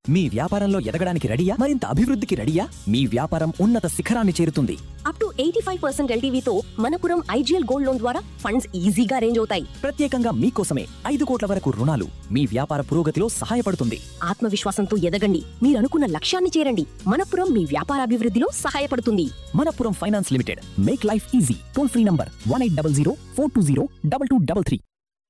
మీ వ్యాపారంలో ఎదగడానికి రెడీయా మరింత అభివృద్ధికి రెడీయా మీ వ్యాపారం ఉన్నత శిఖరాన్ని చేరుతుంది up to eighty five percent ఎల్టీవీతో మనపురం ఐజీఎల్ గోల్డ్ లోన్ ద్వారా ఫండ్స్ ఈజీగా అరేంజ్ అవుతాయి ప్రత్యేకంగా మీకోసమే ఐదు కోట్ల వరకు రుణాలు మీ వ్యాపార పురోగతిలో సహాయపడుతుంది ఆత్మవిశ్వాసంతో ఎదగండి మీరు అనుకున్న లక్ష్యాన్ని చేరండి మనపురం మీ వ్యాపార అభివృద్ధిలో సహాయపడుతుంది Manappuram finance limited make life easy toll free number one eight double zero four two zero double two double three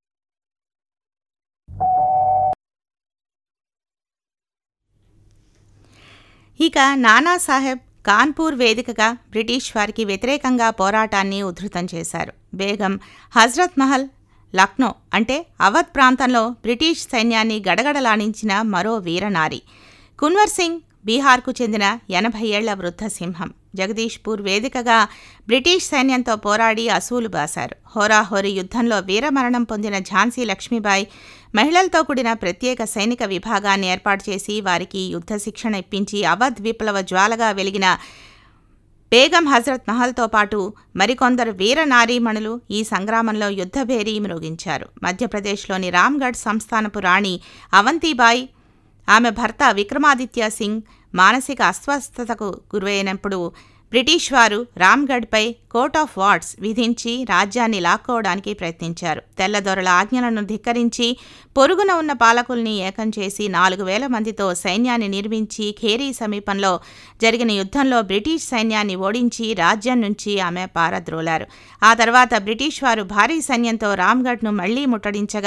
ఇక నానాసాహెబ్ కాన్పూర్ వేదికగా బ్రిటిష్ వారికి వ్యతిరేకంగా పోరాటాన్ని ఉధృతం చేశారు బేగం హజ్రత్ మహల్ లక్నో అంటే అవధ్ ప్రాంతంలో బ్రిటిష్ సైన్యాన్ని గడగడలాడించిన మరో వీరనారి కున్వర్ సింగ్ బీహార్కు చెందిన ఎనభై ఏళ్ల వృద్ధ సింహం జగదీష్పూర్ వేదికగా బ్రిటిష్ సైన్యంతో పోరాడి అసూలు బాశారు హోరాహోరీ యుద్ధంలో వీరమరణం పొందిన ఝాన్సీ లక్ష్మీబాయి మహిళలతో కూడిన ప్రత్యేక సైనిక విభాగాన్ని ఏర్పాటు చేసి వారికి యుద్ధ శిక్షణ ఇప్పించి అవధ్ విప్లవ జ్వాలగా వెలిగిన బేగం హజరత్ మహల్తో పాటు మరికొందరు వీర నారీమణులు ఈ సంగ్రామంలో యుద్ధభేరీ మ్రోగించారు మధ్యప్రదేశ్లోని రామ్గఢ్ సంస్థానపు రాణి అవంతిబాయి ఆమె భర్త విక్రమాదిత్య సింగ్ మానసిక అస్వస్థతకు గురైనప్పుడు బ్రిటిష్ వారు రామ్గఢ్పై కోర్ట్ ఆఫ్ వార్డ్స్ విధించి రాజ్యాన్ని లాక్కోవడానికి ప్రయత్నించారు తెల్లదొరల ఆజ్ఞలను ధిక్కరించి పొరుగున ఉన్న పాలకుల్ని ఏకం చేసి నాలుగు వేల మందితో సైన్యాన్ని నిర్మించి ఖేరీ సమీపంలో జరిగిన యుద్ధంలో బ్రిటిష్ సైన్యాన్ని ఓడించి రాజ్యం నుంచి ఆమె పారద్రోలారు ఆ తర్వాత బ్రిటిష్ వారు భారీ సైన్యంతో రామ్గఢ్ను మళ్లీ ముట్టడించగా